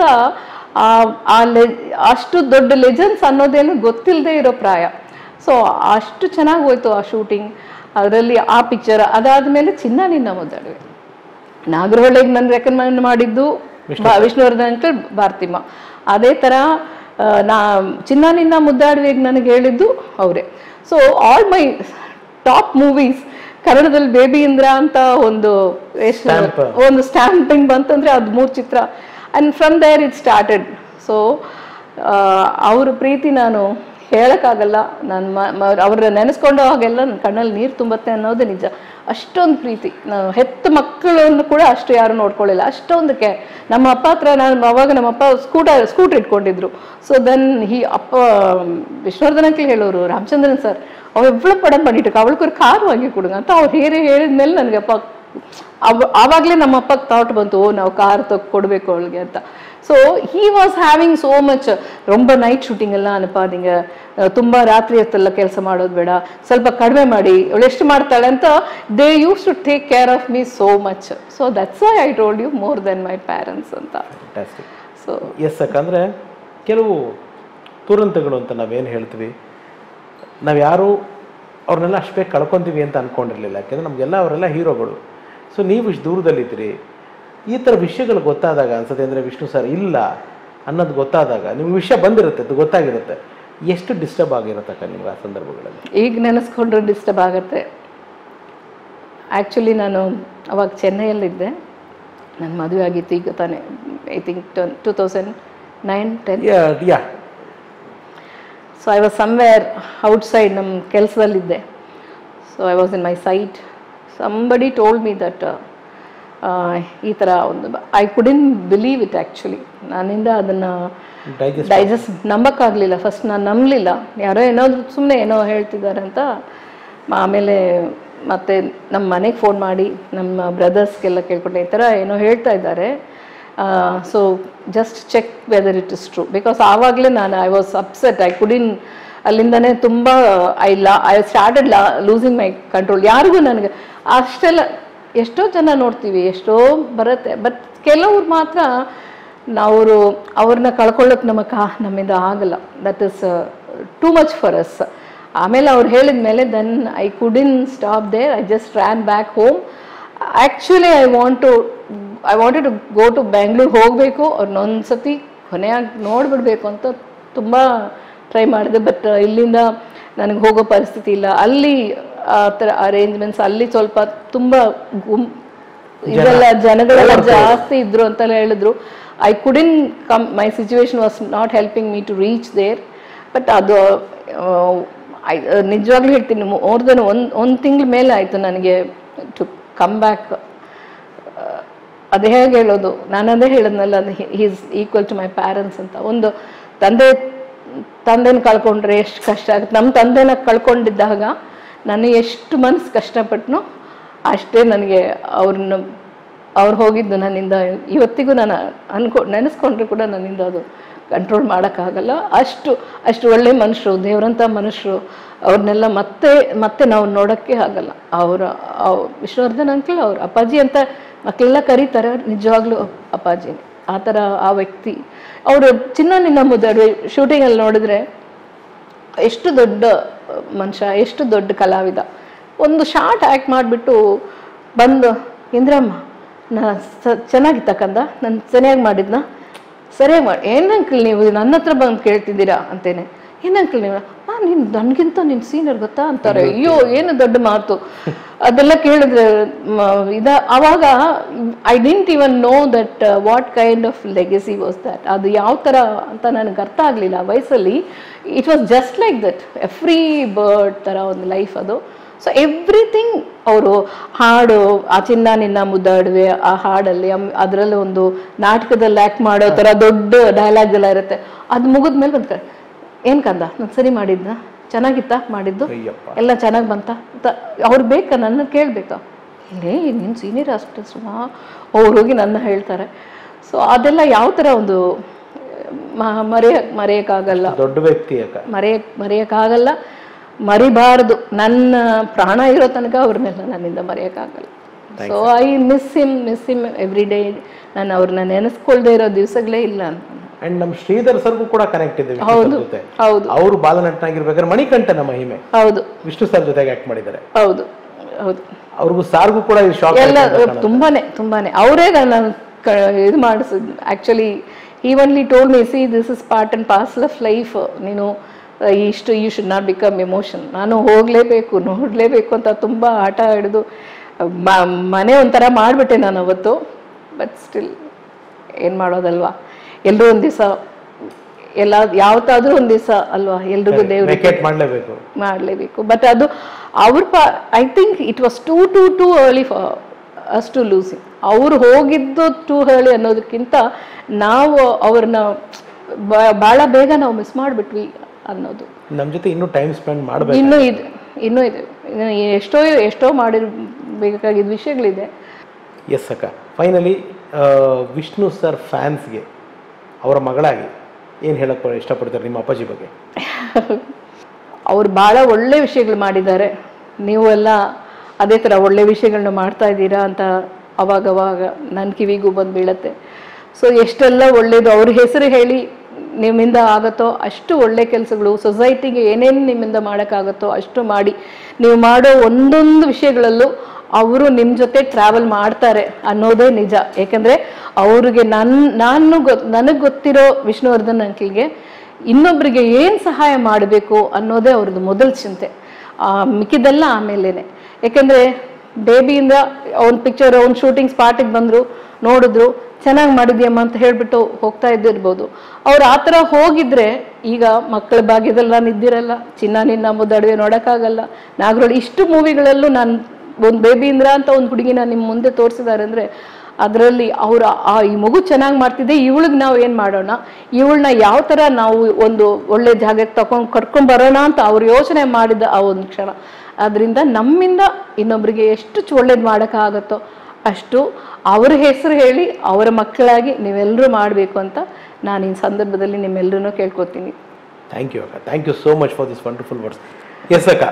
ಆ- ಆ ಲೆ- ಅಷ್ಟು ದೊಡ್ಡ ಲೆಜೆನ್ಸ್ ಅನ್ನೋದೇನು ಗೊತ್ತಿಲ್ಲದೆ ಇರೋ ಪ್ರಾಯ ಸೊ ಅಷ್ಟು ಚೆನ್ನಾಗಿ ಹೋಯ್ತು ಆ ಶೂಟಿಂಗ್ ಅದರಲ್ಲಿ ಆ ಪಿಕ್ಚರ್ ಅದಾದ್ಮೇಲೆ ಚಿನ್ನ ನಿನ್ನ ಮುದ್ದಾಡುವೆ ನಾಗರಹೊಳೆಗೆ ನಾನು ರೆಕಮೆಂಡ್ ಮಾಡಿದ್ದು ಬಾ- ವಿಷ್ಣುವರ್ಧನ್ ಅಂಕಲ್ ಭಾರತಿಮ್ಮ ಅದೇ ಥರ ಆ, ನಾ ಚಿನ್ನ ನಿನ್ನ ಮುದ್ದಾಡುವೆಗೆ ನನಗೆ ಹೇಳಿದ್ದು ಅವರೇ so all my top movies ಕನ್ನಡದಲ್ಲಿ ಬೇಬಿ ಇಂದ್ರ ಅಂತ ಒಂದು ಎಷ್ಟು Stamp. ಒಂದು ಸ್ಟ್ಯಾಂಪಿಂಗ್ ಬಂತಂದ್ರೆ ಅದು ಮೂರು ಚಿತ್ರ and from there it started so ಅವ್ರ ಪ್ರೀತಿ ನಾನು ಹೇಳಕ್ಕಾಗಲ್ಲ ನಾನು ಅವ್ರ ನೆನೆಸ್ಕೊಂಡು ಹಾಗೆಲ್ಲ ನನ್ನ ಕಣ್ಣಲ್ಲಿ ನೀರು ತುಂಬತ್ತೆ ಅನ್ನೋದು ನಿಜ ಅಷ್ಟೊಂದು ಪ್ರೀತಿ ನಾವು ಹೆತ್ತ ಮಕ್ಕಳನ್ನು ಕೂಡ ಅಷ್ಟು ಯಾರು ನೋಡ್ಕೊಳ್ಳಿಲ್ಲ ಅಷ್ಟೊಂದು ಕೆ ನಮ್ಮ ಅಪ್ಪ ಹತ್ರ ನಾನು ಅವಾಗ ನಮ್ಮ ಅಪ್ಪ ಸ್ಕೂಟರ್ ಸ್ಕೂಟರ್ ಇಟ್ಕೊಂಡಿದ್ರು ಸೊ ದೆನ್ ಹಿ ಅಪ್ಪ ವಿಷ್ಣುವರ್ಧನಕ್ಕೆ ಹೇಳೋರು ರಾಮಚಂದ್ರನ್ ಸರ್ அவ எவ்வளவு படம் பண்ணிட்டு இருக்கா அவளுக்கு ஒரு கார் வாங்கி கொடுங்க ಅಂತ ಅವ್ರು ಹೇಳಿ ಹೇಳಿದ್ಮೇಲೆ ನನಗೆ ಅಪ್ಪ ಅವ ಆವಾಗಲೇ ನಮ್ಮ ಅಪ್ಪಗೆ ಥಾಟ್ ಬಂತು ಓ ನಾವು ಕಾರ್ ತಗ್ ಕೊಡಬೇಕು ಅವಳಿಗೆ ಅಂತ so he was having so much ரொம்ப ನೈಟ್ ಶೂಟಿಂಗ್ ಎಲ್ಲ ಅನುಪಾದಿಂಗ ತುಂಬ ರಾತ್ರಿ ಹೊತ್ತೆಲ್ಲ ಕೆಲಸ ಮಾಡೋದು ಬೇಡ ಸ್ವಲ್ಪ ಕಡಿಮೆ ಮಾಡಿ ಅವಳು ಎಷ್ಟು ಮಾಡ್ತಾಳೆ ಅಂತ they use to take care of me so much so that's why I told you more then my parents ಅಂತ ಫ್ಯಾಂಟಾಸ್ಟಿಕ್ ಸೊ ಎಸ್ ಯಾಕಂದರೆ ಕೆಲವು ತುರಂತಗಳು ಅಂತ ನಾವೇನು ಹೇಳ್ತೀವಿ ನಾವು ಯಾರು ಅವ್ರನ್ನೆಲ್ಲ ಅಷ್ಟು ಬೇಗ ಕಳ್ಕೊತೀವಿ ಅಂತ ಅಂದ್ಕೊಂಡಿರಲಿಲ್ಲ ಯಾಕೆಂದರೆ ನಮಗೆಲ್ಲ ಅವರೆಲ್ಲ ಹೀರೋಗಳು ಸೊ ನೀವು ಇಷ್ಟು ದೂರದಲ್ಲಿದ್ದೀರಿ ಈ ಥರ ವಿಷಯಗಳು ಗೊತ್ತಾದಾಗ ಅನ್ಸುತ್ತೆ ಅಂದರೆ ವಿಷ್ಣು ಸರ್ ಇಲ್ಲ ಅನ್ನೋದು ಗೊತ್ತಾದಾಗ ನಿಮ್ಗೆ ವಿಷಯ ಬಂದಿರುತ್ತೆ ಅದು ಗೊತ್ತಾಗಿರುತ್ತೆ ಎಷ್ಟು ಡಿಸ್ಟರ್ಬ್ ಆಗಿರುತ್ತಕ್ಕ ನಿಮ್ಗೆ ಆ ಸಂದರ್ಭಗಳಲ್ಲಿ ಈಗ ನೆನೆಸ್ಕೊಂಡ್ರೆ ಡಿಸ್ಟರ್ಬ್ ಆಗುತ್ತೆ ಆ್ಯಕ್ಚುಲಿ ನಾನು ಅವಾಗ ಚೆನ್ನೈಯಲ್ಲಿದ್ದೆ ನನ್ನ ಮದುವೆ ಆಗಿತ್ತು ಈಗ ತಾನೇ I think two thousand nine ten yeah yeah so I was somewhere outside ನಮ್ಮ ಕೆಲಸದಲ್ಲಿದ್ದೆ so I was in my site somebody told me that ಈ ಥರ ಒಂದು I couldn't believe it actually ನನ್ನಿಂದ ಅದನ್ನು ಡೈಜೆಸ್ಟ್ ಡೈಜೆಸ್ಟ್ ನಂಬಕ್ಕಾಗಲಿಲ್ಲ ಫಸ್ಟ್ ನಾನು ನಂಬಲಿಲ್ಲ ಯಾರೋ ಏನೋ ಸುಮ್ಮನೆ ಏನೋ ಹೇಳ್ತಿದ್ದಾರೆ ಅಂತ ಆಮೇಲೆ ಮತ್ತೆ ನಮ್ಮ ಮನೆಗೆ ಫೋನ್ ಮಾಡಿ ನಮ್ಮ ಬ್ರದರ್ಸ್ಗೆಲ್ಲ ಕೇಳ್ಕೊಂಡೆ ಈ ಥರ ಏನೋ ಹೇಳ್ತಾ ಇದ್ದಾರೆ so just check whether it is true because ಆವಾಗಲೇ ನಾನು I was upset I couldn't ಅಲ್ಲಿಂದನೇ ತುಂಬ ಐ ಲಾ ಐ ಸ್ಟಾರ್ಟೆಡ್ ಲಾ ಲೂಸಿಂಗ್ ಮೈ ಕಂಟ್ರೋಲ್ ಯಾರಿಗೂ ನನಗೆ ಅಷ್ಟೆಲ್ಲ ಎಷ್ಟೋ ಜನ ನೋಡ್ತೀವಿ ಎಷ್ಟೋ ಬರುತ್ತೆ ಬಟ್ ಕೆಲವ್ರು ಮಾತ್ರ ನಾವು ಅವ್ರನ್ನ ಕಳ್ಕೊಳ್ಳೋಕೆ ನಮಗೆ ಕಾ ನಮ್ಮಿಂದ ಆಗಲ್ಲ that is too much for us ಆಮೇಲೆ ಅವ್ರು ಹೇಳಿದ ಮೇಲೆ then I couldn't stop there I just ran back home actually I want to I wanted to go to Bangalore ಹೋಗಬೇಕು ಅವ್ರನ್ನೊಂದು ಸತಿ ಕೊನೆಯಾಗಿ ನೋಡಿಬಿಡ್ಬೇಕು ಅಂತ ತುಂಬ ಟ್ರೈ ಮಾಡಿದೆ ಬಟ್ ಇಲ್ಲಿಂದ ನನಗೆ ಹೋಗೋ ಪರಿಸ್ಥಿತಿ ಇಲ್ಲ ಅಲ್ಲಿ ಆ ಥರ ಅರೇಂಜ್ಮೆಂಟ್ಸ್ ಅಲ್ಲಿ ಸ್ವಲ್ಪ ತುಂಬ ಗುಮ್ ಇದೆಲ್ಲ ಜನಗಳೆಲ್ಲ ಜಾಸ್ತಿ ಇದ್ರು ಅಂತೆಲ್ಲ ಹೇಳಿದ್ರು I couldn't come my situation was not helping me to reach there but ಅದು ಐ ನಿಜವಾಗ್ಲೂ ಹೇಳ್ತೀನಿ ಮೋರ್ ದೆನ್ ಒಂದು ಒಂದು ತಿಂಗಳ ಮೇಲೆ ಆಯಿತು ನನಗೆ ಟು ಕಮ್ ಬ್ಯಾಕ್ ಅದೇ ಹೇಗೆ ಹೇಳೋದು ನಾನು ಅದೇ ಹೇಳಿದ್ನಲ್ಲ ಅದು is equal to my parents ಅಂತ ಒಂದು ತಂದೆ ತಂದೆನ ಕಳ್ಕೊಂಡ್ರೆ ಎಷ್ಟು ಕಷ್ಟ ಆಗುತ್ತೆ ನಮ್ಮ ತಂದೆನ ಕಳ್ಕೊಂಡಿದ್ದಾಗ ನಾನು ಎಷ್ಟು ಮನಸ್ಸು ಕಷ್ಟಪಟ್ಟನು ಅಷ್ಟೇ ನನಗೆ ಅವ್ರನ್ನ ಅವ್ರು ಹೋಗಿದ್ದು ನನ್ನಿಂದ ಇವತ್ತಿಗೂ ನಾನು ಅನ್ಕೊ ನೆನೆಸ್ಕೊಂಡ್ರೆ ಕೂಡ ನನ್ನಿಂದ ಅದು ಕಂಟ್ರೋಲ್ ಮಾಡೋಕ್ಕಾಗಲ್ಲ ಅಷ್ಟು ಅಷ್ಟು ಒಳ್ಳೆ ಮನುಷ್ಯರು ದೇವರಂಥ ಮನುಷ್ಯರು ಅವ್ರನ್ನೆಲ್ಲ ಮತ್ತೆ ಮತ್ತೆ ನಾವು ನೋಡೋಕ್ಕೆ ಆಗಲ್ಲ ಅವರ ವಿಷ್ಣುವರ್ಧನ್ ಅಂಕಲ್ ಅವ್ರು ಅಪ್ಪಾಜಿ ಅಂತ ಮಕ್ಕಳೆಲ್ಲ ಕರೀತಾರೆ ನಿಜವಾಗ್ಲೂ ಅಪ್ಪಾಜಿನೇ ಆ ಥರ ಆ ವ್ಯಕ್ತಿ ಅವರು ಚಿನ್ನ ನಿನ್ನ ಮುದ್ದಾಡುವೆ ಶೂಟಿಂಗಲ್ಲಿ ನೋಡಿದ್ರೆ ಎಷ್ಟು ದೊಡ್ಡ ಮನುಷ್ಯ ಎಷ್ಟು ದೊಡ್ಡ ಕಲಾವಿದ ಒಂದು ಶಾರ್ಟ್ ಆ್ಯಕ್ಟ್ ಮಾಡಿಬಿಟ್ಟು ಬಂದು ಇಂದ್ರಮ್ಮ ನಾ ಸ ಚೆನ್ನಾಗಿತ್ತ ಕಂದ ನಾನು ಸರಿಯಾಗಿ ಮಾಡಿದ್ನಾ ಸರಿಯಾಗಿ ಮಾಡಿ ಏನು ಅಂಕಲ್ ನೀವು ನನ್ನ ಹತ್ರ ಬಂದು ಕೇಳ್ತಿದ್ದೀರಾ ಅಂತೇನೆ ಏನು ಅಂಕಲ್ ನೀವು ಹಾಂ ನೀನು ನನಗಿಂತ ನಿನ್ನ ಸೀನಿಯರ್ ಗೊತ್ತಾ ಅಂತಾರೆ ಅಯ್ಯೋ ಏನು ದೊಡ್ಡ ಮಾತು ಅದೆಲ್ಲ ಕೇಳಿದ್ರೆ ಮ- ಇದ ಆವಾಗ I didn't even know that what kind of legacy was that ಅದು ಯಾವ ಥರ ಅಂತ ನನಗೆ ಅರ್ಥ ಆಗಲಿಲ್ಲ ಆ ವಯಸ್ಸಲ್ಲಿ it was just like that every bird ಥರ ಒಂದು ಲೈಫ್ ಅದು ಸೊ ಎವ್ರಿಥಿಂಗ್ ಅವರು ಹಾಡು ಆ ಚಿನ್ನ ನಿನ್ನ ಮುದ್ದಾಡುವೆ ಆ ಹಾಡಲ್ಲಿ ಅದರಲ್ಲಿ ಒಂದು ನಾಟಕದಲ್ಲಿ ಆ್ಯಕ್ಟ್ ಮಾಡೋ ಥರ ದೊಡ್ಡ ಡೈಲಾಗ್ ಎಲ್ಲ ಇರುತ್ತೆ ಅದು ಮುಗಿದ್ಮೇಲೆ ಬಂದ್ಕ ಏನು ಕಂದ ನಾನು ಸರಿ ಮಾಡಿದ್ನ ಚೆನ್ನಾಗಿತ್ತಾ ಮಾಡಿದ್ದು ಅಯ್ಯಪ್ಪ ಎಲ್ಲ ಚೆನ್ನಾಗಿ ಬಂತ ಅಂತ ಅವ್ರು ಬೇಕಾ ನನ್ನ ಕೇಳಬೇಕಾ ಇಲ್ಲೇ ನೀನು ಸೀನಿಯರ್ ಆರ್ಟಿಸ್ಟ್ ಅವ್ರು ಹೋಗಿ ನನ್ನ ಹೇಳ್ತಾರೆ ಸೊ ಅದೆಲ್ಲ ಯಾವ ಥರ ಒಂದು ಮ- ಮರೆಯ ಮರೆಯೋಕ್ಕಾಗಲ್ಲ ದೊಡ್ಡ ವ್ಯಕ್ತಿ ಅಕ್ಕ ಮರೆಯಕ್ ಮರೆಯೋಕ್ಕಾಗಲ್ಲ ಮರಿಬಾರ್ದು ನನ್ನ ಪ್ರಾಣ ಇರೋ ತನಕ ಅವ್ರನ್ನೆಲ್ಲ ನನ್ನಿಂದ ಮರೆಯೋಕ್ಕಾಗಲ್ಲ so I miss him miss him every day ನಾನು ಅವ್ರನ್ನ ನೆನೆಸ್ಕೊಳ್ದೇ ಇರೋ ದಿವಸಗಳೇ ಇಲ್ಲ ಅಂತ ಅಂಡ್ ನಮ್ಮ ಶ್ರೀಧರ್ ಸರ್ಗೂ ಕೂಡ ಕನೆಕ್ಟ್ ಇದೆ ವಿಷ್ಣು ಹೌದು ಸರ್ ಜೊತೆ ಹೌದು ಅವರು ಬಾಲನಟನಾಗಿರ್ಬೇಕಾದ್ರೆ ಮಣಿಕಂಠನ ಮಹಿಮೆ ಹೌದು ವಿಷ್ಣು ಸರ್ ಜೊತೆಗೆ ಆಕ್ಟ್ ಮಾಡಿದ್ದಾರೆ ಹೌದು ಹೌದು ಅವ್ರಿಗೂ ಸಾರ್ಗೂ ಕೂಡ ಇದು ಶಾಕ್ ಎಲ್ಲ ತುಂಬಾನೇ ತುಂಬಾನೇ ಅವರೇ ನಾನು ಕ ಇದು ಮಾಡಿಸಿದ್ ಆ್ಯಕ್ಚುಲಿ ಈ only told me see this is part and parcel of life ನೀನು ಆ, ಇಷ್ಟು you should not become emotion ನಾನು ಹೋಗಲೇಬೇಕು ನೋಡಲೇಬೇಕು ಅಂತ ತುಂಬ ಆಟ ಹಿಡಿದು ಮ- ಮನೆ ಒಂಥರ ಮಾಡಿಬಿಟ್ಟೆ ನಾನು ಅವತ್ತು ಬಟ್ ಸ್ಟಿಲ್ ಏನು ಮಾಡೋದಲ್ವಾ ಎಲ್ಲರೂ ಒಂದು ದಿವಸ ಎಲ್ಲ ಯಾವತ್ತಾದ್ರೂ ಒಂದು ದಿವಸ ಅಲ್ವಾ ಎಲ್ರಿಗೂ ದೇವ್ರಿಗೆ ವೆಕೇಟ್ ಮಾಡಲೇಬೇಕು ಮಾಡಲೇಬೇಕು ಬಟ್ ಅದು ಅವ್ರ ಪಾ I think it was too too too early for us to losing ಅವ್ರು ಹೋಗಿದ್ದು ಟೂ ಅರ್ಲಿ ಅನ್ನೋದಕ್ಕಿಂತ ನಾವು ಅವ್ರನ್ನ ಭಾಳ ಬೇಗ ನಾವು ಮಿಸ್ ಮಾಡಿಬಿಟ್ವಿ ಅನ್ನೋದು ನಮ್ಮ ಜೊತೆ ಇನ್ನೂ ಟೈಮ್ ಸ್ಪೆಂಡ್ ಮಾಡಬೇಕು ಇನ್ನೂ ಇದೆ ಇನ್ನೂ ಇದೆ ಇನ್ನು ಎಷ್ಟೋ ಎಷ್ಟೋ ಮಾಡಿರ್ಬೇಕಾಗಿದ್ದ ವಿಷಯಗಳಿದೆ ಎಸ್ ಅಕ್ಕ ಫೈನಲಿ ವಿಷ್ಣು ಸರ್ ಫ್ಯಾನ್ಸ್ಗೆ ಅವರ ಮಗಳಾಗಿ ಏನು ಹೇಳಕ್ಕೆ ಇಷ್ಟಪಡ್ತಾರೆ ನಿಮ್ಮ ಅಪ್ಪಾಜಿ ಬಗ್ಗೆ ಅವ್ರು ಭಾಳ ಒಳ್ಳೆ ವಿಷಯಗಳು ಮಾಡಿದ್ದಾರೆ ನೀವು ಎಲ್ಲ ಅದೇ ಥರ ಒಳ್ಳೆ ವಿಷಯಗಳನ್ನ ಮಾಡ್ತಾ ಇದ್ದೀರಾ ಅಂತ ಅವಾಗವಾಗ ನನ್ನ ಕಿವಿಗೂ ಬಂದು ಬೀಳತ್ತೆ ಸೊ ಎಷ್ಟೆಲ್ಲ ಒಳ್ಳೇದು ಅವ್ರ ಹೆಸರು ಹೇಳಿ ನಿಮ್ಮಿಂದ ಆಗುತ್ತೋ ಅಷ್ಟು ಒಳ್ಳೆ ಕೆಲಸಗಳು ಸೊಸೈಟಿಗೆ ಏನೇನು ನಿಮ್ಮಿಂದ ಮಾಡೋಕ್ಕಾಗುತ್ತೋ ಅಷ್ಟು ಮಾಡಿ ನೀವು ಮಾಡೋ ಒಂದೊಂದು ವಿಷಯಗಳಲ್ಲೂ ಅವರು ನಿಮ್ಮ ಜೊತೆ ಟ್ರಾವೆಲ್ ಮಾಡ್ತಾರೆ ಅನ್ನೋದೇ ನಿಜ ಏಕೆಂದರೆ ಅವ್ರಿಗೆ ನನ್ನ ನಾನು ಗೊ ನನಗೆ ಗೊತ್ತಿರೋ ವಿಷ್ಣುವರ್ಧನ್ ಅಂಕಲ್ಗೆ ಇನ್ನೊಬ್ಬರಿಗೆ ಏನು ಸಹಾಯ ಮಾಡಬೇಕು ಅನ್ನೋದೇ ಅವ್ರದ್ದು ಮೊದಲ ಚಿಂತೆ ಆ, ಮಿಕ್ಕಿದ್ದೆಲ್ಲ ಆಮೇಲೇನೆ ಯಾಕೆಂದರೆ ಬೇಬಿಯಿಂದ ಅವ್ನ ಪಿಕ್ಚರ್ ಅವ್ನ ಶೂಟಿಂಗ್ ಸ್ಪಾಟಿಗೆ ಬಂದರು ನೋಡಿದ್ರು ಚೆನ್ನಾಗಿ ಮಾಡಿದ್ಯಮ್ಮ ಅಂತ ಹೇಳ್ಬಿಟ್ಟು ಹೋಗ್ತಾ ಇದ್ದಿರ್ಬೋದು ಅವ್ರು ಆ ಥರ ಹೋಗಿದ್ರೆ ಈಗ ಮಕ್ಕಳ ಭಾಗ್ಯದಲ್ಲಿ ನಾನು ಇದ್ದಿರಲ್ಲ ಚಿನ್ನ ನಿನ್ನ ಮುದ್ದಡವೆ ನೋಡೋಕ್ಕಾಗಲ್ಲ ನಾಗರೋಳಿ ಇಷ್ಟು ಮೂವಿಗಳಲ್ಲೂ ನಾನು ಒಂದು ಬೇಬಿಂದ್ರ ಅಂತ ಒಂದು ಹುಡುಗಿನ ನಿಮ್ಮ ಮುಂದೆ ತೋರಿಸಿದ್ದಾರೆ ಅಂದರೆ ಅದರಲ್ಲಿ ಅವ್ರ ಆ ಈ ಮಗು ಚೆನ್ನಾಗಿ ಮಾಡ್ತಿದ್ದೆ ಇವಳಿಗೆ ನಾವು ಏನು ಮಾಡೋಣ ಇವಳನ್ನ ಯಾವ ಥರ ನಾವು ಒಂದು ಒಳ್ಳೆ ಜಾಗಕ್ಕೆ ತಗೊಂಡು ಕರ್ಕೊಂಡ್ ಬರೋಣ ಅಂತ ಅವ್ರು ಯೋಚನೆ ಮಾಡಿದ ಆ ಒಂದು ಕ್ಷಣ ಅದರಿಂದ ನಮ್ಮಿಂದ ಇನ್ನೊಬ್ಬರಿಗೆ ಎಷ್ಟು ಚ- ಒಳ್ಳೇದು ಮಾಡೋಕ್ಕಾಗತ್ತೋ ಅಷ್ಟು ಅವ್ರ ಹೆಸರು ಹೇಳಿ ಅವರ ಮಕ್ಕಳಾಗಿ ನೀವೆಲ್ಲರೂ ಮಾಡಬೇಕು ಅಂತ ನಾನು ಈ ಸಂದರ್ಭದಲ್ಲಿ ನಿಮ್ಮೆಲ್ಲರೂ ಕೇಳ್ಕೊತೀನಿ ಥ್ಯಾಂಕ್ ಯು ಅಕ್ಕ thank you so much for this wonderful words yes ಅಕ್ಕ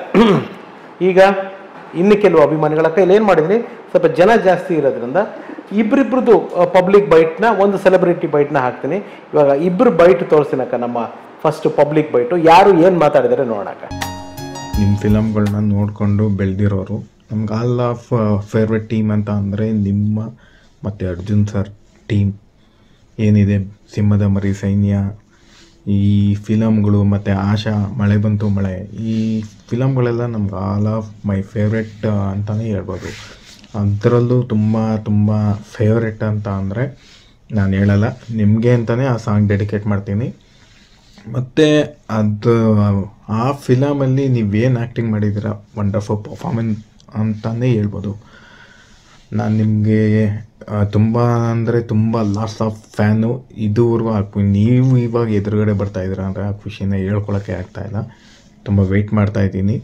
ಈಗ ಇನ್ನು ಕೆಲವು ಅಭಿಮಾನಿಗಳ ಕೈಲಿ ಏನು ಮಾಡಿದ್ರಿ ಸ್ವಲ್ಪ ಜನ ಜಾಸ್ತಿ ಇರೋದ್ರಿಂದ ಇಬ್ಬರಿಬ್ರದ್ದು ಪಬ್ಲಿಕ್ ಬೈಟ್ನ ಒಂದು ಸೆಲೆಬ್ರಿಟಿ ಬೈಟ್ನ ಹಾಕ್ತೀನಿ ಇವಾಗ ಇಬ್ಬರು ಬೈಟ್ ತೋರಿಸ್ತೀನಕ್ಕ ನಮ್ಮ ಫಸ್ಟ್ ಪಬ್ಲಿಕ್ ಬೈಟು ಯಾರು ಏನು ಮಾತಾಡಿದರೆ ನೋಡೋಣ ನಿಮ್ಮ ಫಿಲಮ್ಗಳನ್ನ ನೋಡಿಕೊಂಡು ಬೆಳೆದಿರೋರು ನಮ್ಗೆ ಆಲ್ ಆಫ್ ಫೇವ್ರೆಟ್ ಟೀಮ್ ಅಂತ ಅಂದರೆ ನಿಮ್ಮ ಮತ್ತು ಅರ್ಜುನ್ ಸರ್ ಟೀಮ್ ಏನಿದೆ ಸಿಂಹದ ಮರಿ ಸೈನ್ಯ ಈ ಫಿಲಮ್ಗಳು ಮತ್ತು ಆಶಾ ಮಳೆ ಬಂತು ಮಳೆ ಈ ಫಿಲಮ್ಗಳೆಲ್ಲ ನಮ್ಗೆ ಆಲ್ ಆಫ್ ಮೈ ಫೇವ್ರೆಟ್ ಅಂತಲೇ ಹೇಳ್ಬೋದು ಅದರಲ್ಲೂ ತುಂಬ ತುಂಬ ಫೇವ್ರೆಟ್ ಅಂತ ಅಂದರೆ ನಾನು ಹೇಳಲ್ಲ ನಿಮಗೆ ಅಂತಲೇ ಆ ಸಾಂಗ್ ಡೆಡಿಕೇಟ್ ಮಾಡ್ತೀನಿ ಮತ್ತು ಅದು ಆ ಫಿಲಮಲ್ಲಿ ನೀವೇನು ಆ್ಯಕ್ಟಿಂಗ್ ಮಾಡಿದ್ದೀರ ವಂಡರ್ಫುಲ್ ಪರ್ಫಾರ್ಮೆನ್ಸ್ ಅಂತಲೇ ಹೇಳ್ಬೋದು ನಾನು ನಿಮಗೆ ತುಂಬ ಅಂದರೆ ತುಂಬ ಲಾಸ್ ಆಫ್ ಫ್ಯಾನು ಇದುವರೆಗೂ ಆ ಖು- ನೀವು ಇವಾಗ ಎದುರುಗಡೆ ಬರ್ತಾ ಇದ್ದೀರಾ ಅಂದರೆ ಆ ಖುಷಿನ ಹೇಳ್ಕೊಳಕ್ಕೆ ಆಗ್ತಾಯಿಲ್ಲ ತುಂಬ ವೆಯ್ಟ್ ಮಾಡ್ತಾ ಇದ್ದೀನಿ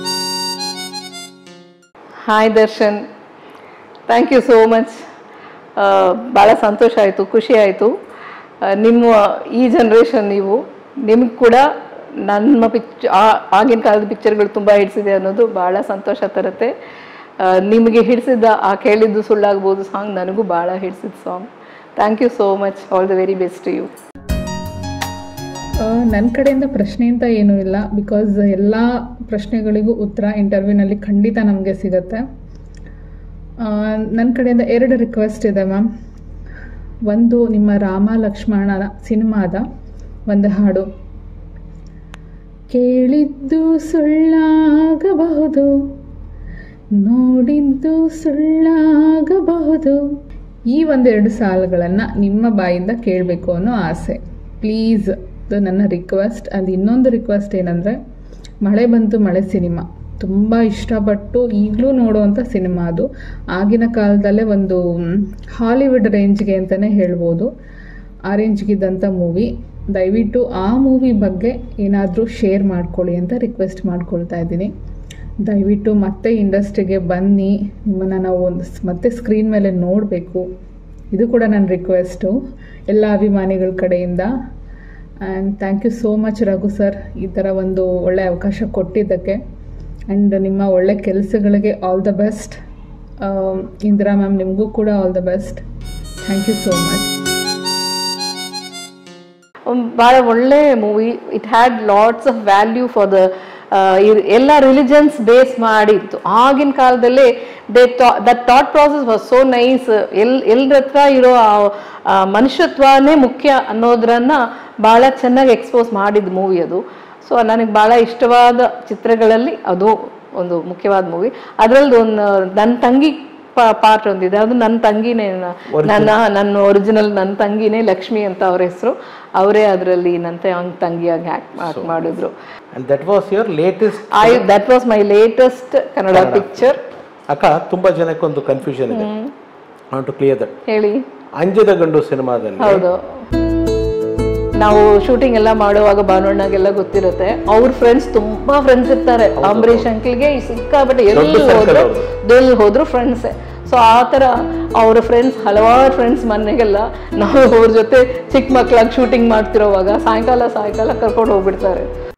hi Darshan thank you so much ಭಾಳ ಸಂತೋಷ ಆಯಿತು ಖುಷಿ ಆಯಿತು ನಿಮ್ಮ ಈ ಜನ್ರೇಷನ್ ನೀವು ನಿಮ್ಗೆ ಕೂಡ ನಮ್ಮ ಪಿಕ್ಚ್ ಆಗಿನ ಕಾಲದ ಪಿಕ್ಚರ್ಗಳು ತುಂಬ ಹಿಡಿಸಿದೆ ಅನ್ನೋದು ಭಾಳ ಸಂತೋಷ ತರುತ್ತೆ ಆ, ನಿಮಗೆ ಹಿಡಿಸಿದ್ದ ಆ ಕೇಳಿದ್ದು ಸುಳ್ಳಾಗ್ಬೋದು ಸಾಂಗ್ ನನಗೂ ಭಾಳ ಹಿಡಿಸಿದ song thank you so much all the very best you ನನ್ನ ಕಡೆಯಿಂದ ಪ್ರಶ್ನೆ ಅಂತ ಏನೂ ಇಲ್ಲ ಬಿಕಾಸ್ ಎಲ್ಲ ಪ್ರಶ್ನೆಗಳಿಗೂ ಉತ್ತರ ಇಂಟರ್ವ್ಯೂನಲ್ಲಿ ಖಂಡಿತ ನಮಗೆ ಸಿಗುತ್ತೆ ನನ್ನ ಕಡೆಯಿಂದ ಎರಡು ರಿಕ್ವೆಸ್ಟ್ ಇದೆ ಮ್ಯಾಮ್ ಒಂದು ನಿಮ್ಮ ರಾಮ ಲಕ್ಷ್ಮಣನ ಸಿನಿಮಾದ ಒಂದು ಹಾಡು ಕೇಳಿದ್ದು ಸುಳ್ಳಾಗಬಹುದು ನೋಡಿದ್ದು ಸುಳ್ಳಾಗಬಹುದು ಈ ಒಂದೆರಡು ಸಾಲುಗಳನ್ನು ನಿಮ್ಮ ಬಾಯಿಂದ ಕೇಳಬೇಕು ಅನ್ನೋ ಆಸೆ ಪ್ಲೀಸ್ ಇದು ನನ್ನ ರಿಕ್ವೆಸ್ಟ್ ಅದು ಇನ್ನೊಂದು ರಿಕ್ವೆಸ್ಟ್ ಏನಂದರೆ ಮಳೆ ಬಂತು ಮಳೆ ಸಿನಿಮಾ ತುಂಬ ಇಷ್ಟಪಟ್ಟು ಈಗಲೂ ನೋಡುವಂಥ ಸಿನಿಮಾ ಅದು ಆಗಿನ ಕಾಲದಲ್ಲೇ ಒಂದು ಹಾಲಿವುಡ್ ರೇಂಜ್ಗೆ ಅಂತಲೇ ಹೇಳ್ಬೋದು ಆ ರೇಂಜ್ಗಿದ್ದಂಥ ಮೂವಿ ದಯವಿಟ್ಟು ಆ ಮೂವಿ ಬಗ್ಗೆ ಏನಾದರೂ ಶೇರ್ ಮಾಡ್ಕೊಳ್ಳಿ ಅಂತ ರಿಕ್ವೆಸ್ಟ್ ಮಾಡ್ಕೊಳ್ತಾ ಇದ್ದೀನಿ ದಯವಿಟ್ಟು ಮತ್ತೆ ಇಂಡಸ್ಟ್ರಿಗೆ ಬನ್ನಿ ನಿಮ್ಮನ್ನು ನಾವು ಒಂದು ಸ್- ಮತ್ತೆ ಸ್ಕ್ರೀನ್ ಮೇಲೆ ನೋಡಬೇಕು ಇದು ಕೂಡ ನನ್ನ ರಿಕ್ವೆಸ್ಟು ಎಲ್ಲ ಅಭಿಮಾನಿಗಳ ಕಡೆಯಿಂದ and thank you so much Raghu sir ಈ ಥರ ಒಂದು ಒಳ್ಳೆಯ ಅವಕಾಶ ಕೊಟ್ಟಿದ್ದಕ್ಕೆ ಆ್ಯಂಡ್ ನಿಮ್ಮ ಒಳ್ಳೆ ಕೆಲಸಗಳಿಗೆ all the best Indira ma'am ನಿಮಗೂ ಕೂಡ all the best thank you so much ಭಾಳ ಒಳ್ಳೆ movie it had lots of value for the ಎಲ್ಲ ರಿಲಿಜನ್ಸ್ ಬೇಸ್ ಮಾಡಿತ್ತು ಆಗಿನ ಕಾಲದಲ್ಲಿ they that thought process was so nice ಎಲ್ ಎಲ್ರ ಹತ್ರ ಇರೋ ಆ ಆ ಮನುಷ್ಯತ್ವನೇ ಮುಖ್ಯ ಅನ್ನೋದ್ರನ್ನ ಭಾಳ ಚೆನ್ನಾಗಿ ಎಕ್ಸ್ಪೋಸ್ ಮಾಡಿದ ಮೂವಿ ಅದು ಸೊ ನನಗೆ ಭಾಳ ಇಷ್ಟವಾದ ಚಿತ್ರಗಳಲ್ಲಿ ಅದು ಒಂದು ಮುಖ್ಯವಾದ ಮೂವಿ ಅದರಲ್ಲಿ ಒಂದು ನನ್ನ ತಂಗಿ ಪಾರ್ಟ್ ಒಂದಿದೆ ಅದು ನನ್ನ ತಂಗಿನೇ ನ- ನನ್ನ ನನ್ನ ಒರಿಜಿನಲ್ ನನ್ನ ತಂಗಿನೇ ಲಕ್ಷ್ಮಿ ಅಂತ ಅವ್ರ ಹೆಸರು ಅವರೇ ಅದರಲ್ಲಿ ನನ್ನ ತ- ತಂಗಿಯಾಗಿ ಆ್ಯಕ್ಟ್ ಮಾಡಿದ್ರು and that was your latest I that was my latest Kannada picture ಅಕ್ಕ ತುಂಬಾ ಜನಕ್ಕೆ ಒಂದು ಕನ್ಫ್ಯೂಷನ್ ಇದೆ ಟು ಕ್ಲಿಯರ್ ದಟ್ ಹೇಳಿ ಅಂಜದ ಗಂಡು ಸಿನಿಮಾದಲ್ಲಿ ಹೌದು ನಾವು ಶೂಟಿಂಗ್ ಎಲ್ಲ ಮಾಡುವಾಗ ಭಾನುವಣ್ಣಗೆಲ್ಲ ಗೊತ್ತಿರುತ್ತೆ ಅವ್ರ ಫ್ರೆಂಡ್ಸ್ ತುಂಬಾ ಫ್ರೆಂಡ್ಸ್ ಇರ್ತಾರೆ ಅಂಬರೀಷ್ ಅಂಕಲ್ಗೆ ಸಿಕ್ಕಾಬಟ್ಟೆ ಎಲ್ಲಿ ದೊಡ್ಡ circle ಹೋದ್ರು ಅವ್ರ್ದು. ಎಲ್ಲಿ ಹೋದ್ರು ಫ್ರೆಂಡ್ಸೇ ಸೊ ಆ ಥರ ಅವ್ರ ಫ್ರೆಂಡ್ಸ್ ಹಲವಾರು ಫ್ರೆಂಡ್ಸ್ ಮನೆಗೆಲ್ಲ ನಾವು ಅವ್ರ ಜೊತೆ ಚಿಕ್ಕ ಮಕ್ಳಾಗಿ ಶೂಟಿಂಗ್ ಮಾಡ್ತಿರೋವಾಗ ಸಾಯಂಕಾಲ ಸಾಯಂಕಾಲ ಕರ್ಕೊಂಡು ಹೋಗ್ಬಿಡ್ತಾರೆ